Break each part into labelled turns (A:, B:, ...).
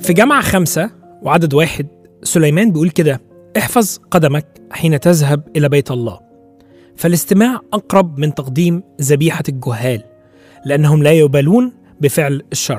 A: في جامعة خمسة وعدد واحد سليمان بيقول كده احفظ قدمك حين تذهب إلى بيت الله فالاستماع أقرب من تقديم ذبيحة الجهال لأنهم لا يبالون بفعل الشر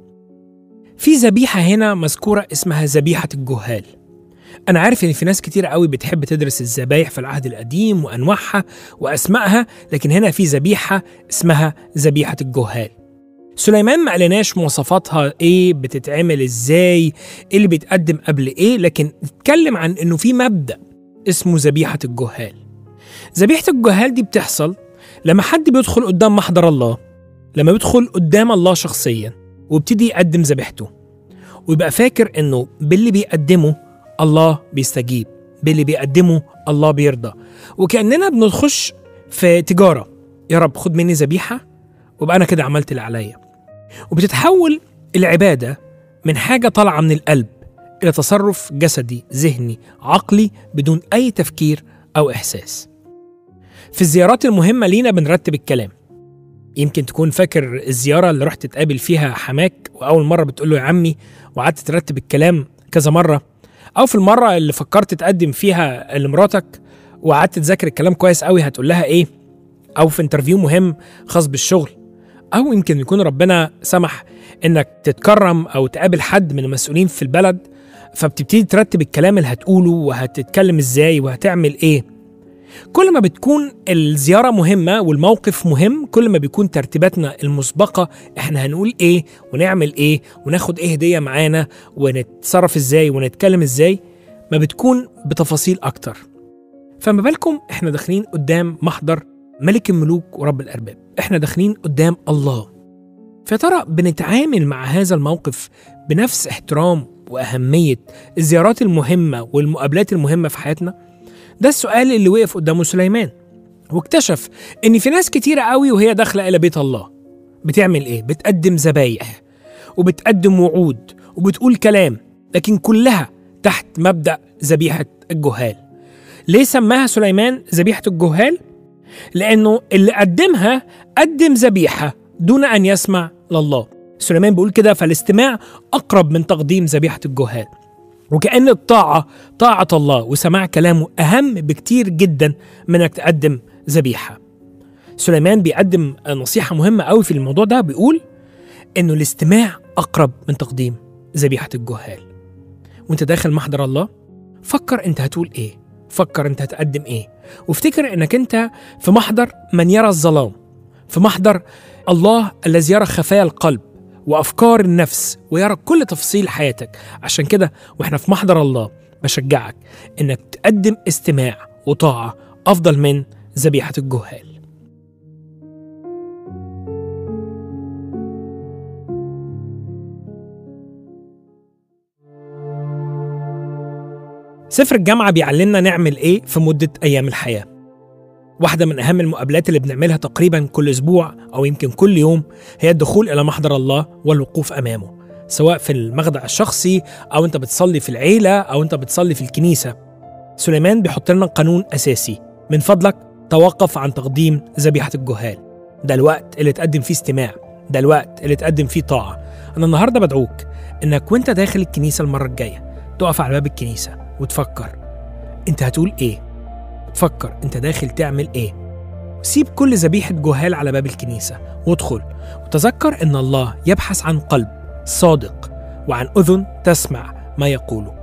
A: في ذبيحة هنا مذكورة اسمها ذبيحة الجهال أنا عارف إن في ناس كتير قوي بتحب تدرس الذبايح في العهد القديم وأنواعها وأسمائها لكن هنا في ذبيحة اسمها ذبيحة الجهال سليمان ما قالناش مواصفاتها ايه بتتعمل ازاي ايه اللي بيتقدم قبل ايه لكن اتكلم عن انه في مبدا اسمه ذبيحه الجهال ذبيحه الجهال دي بتحصل لما حد بيدخل قدام محضر الله لما بيدخل قدام الله شخصيا ويبتدي يقدم ذبيحته ويبقى فاكر انه باللي بيقدمه الله بيستجيب باللي بيقدمه الله بيرضى وكاننا بنخش في تجاره يا رب خد مني ذبيحه وابقى انا كده عملت اللي عليا وبتتحول العباده من حاجه طالعه من القلب الى تصرف جسدي ذهني عقلي بدون اي تفكير او احساس في الزيارات المهمه لينا بنرتب الكلام يمكن تكون فاكر الزياره اللي رحت تقابل فيها حماك واول مره بتقول له يا عمي وقعدت ترتب الكلام كذا مره او في المره اللي فكرت تقدم فيها لمراتك وقعدت تذاكر الكلام كويس قوي هتقول لها ايه او في انترفيو مهم خاص بالشغل او يمكن يكون ربنا سمح انك تتكرم او تقابل حد من المسؤولين في البلد فبتبتدي ترتب الكلام اللي هتقوله وهتتكلم ازاي وهتعمل ايه كل ما بتكون الزياره مهمه والموقف مهم كل ما بيكون ترتيباتنا المسبقه احنا هنقول ايه ونعمل ايه وناخد ايه هديه معانا ونتصرف ازاي ونتكلم ازاي ما بتكون بتفاصيل اكتر فما بالكم احنا داخلين قدام محضر ملك الملوك ورب الارباب احنا داخلين قدام الله فيا ترى بنتعامل مع هذا الموقف بنفس احترام واهميه الزيارات المهمه والمقابلات المهمه في حياتنا ده السؤال اللي وقف قدامه سليمان واكتشف ان في ناس كتيره قوي وهي داخله الى بيت الله بتعمل ايه بتقدم ذبايح وبتقدم وعود وبتقول كلام لكن كلها تحت مبدا ذبيحه الجهال ليه سماها سليمان ذبيحه الجهال لانه اللي قدمها قدم ذبيحه دون ان يسمع لله سليمان بيقول كده فالاستماع اقرب من تقديم ذبيحه الجهال وكأن الطاعة طاعة الله وسماع كلامه أهم بكتير جدا من إنك تقدم ذبيحة. سليمان بيقدم نصيحة مهمة قوي في الموضوع ده بيقول إنه الاستماع أقرب من تقديم ذبيحة الجهال. وأنت داخل محضر الله فكر أنت هتقول إيه؟ فكر أنت هتقدم إيه؟ وافتكر إنك أنت في محضر من يرى الظلام، في محضر الله الذي يرى خفايا القلب وافكار النفس ويرى كل تفاصيل حياتك عشان كده واحنا في محضر الله بشجعك انك تقدم استماع وطاعه افضل من ذبيحه الجهال سفر الجامعة بيعلمنا نعمل إيه في مدة أيام الحياة واحدة من أهم المقابلات اللي بنعملها تقريبا كل أسبوع أو يمكن كل يوم هي الدخول إلى محضر الله والوقوف أمامه سواء في المخدع الشخصي أو أنت بتصلي في العيلة أو أنت بتصلي في الكنيسة سليمان بيحط لنا قانون أساسي من فضلك توقف عن تقديم ذبيحة الجهال ده الوقت اللي تقدم فيه استماع ده الوقت اللي تقدم فيه طاعة أنا النهاردة بدعوك إنك وأنت داخل الكنيسة المرة الجاية تقف على باب الكنيسة وتفكر أنت هتقول إيه فكر انت داخل تعمل ايه سيب كل ذبيحة جهال على باب الكنيسة وادخل وتذكر ان الله يبحث عن قلب صادق وعن اذن تسمع ما يقوله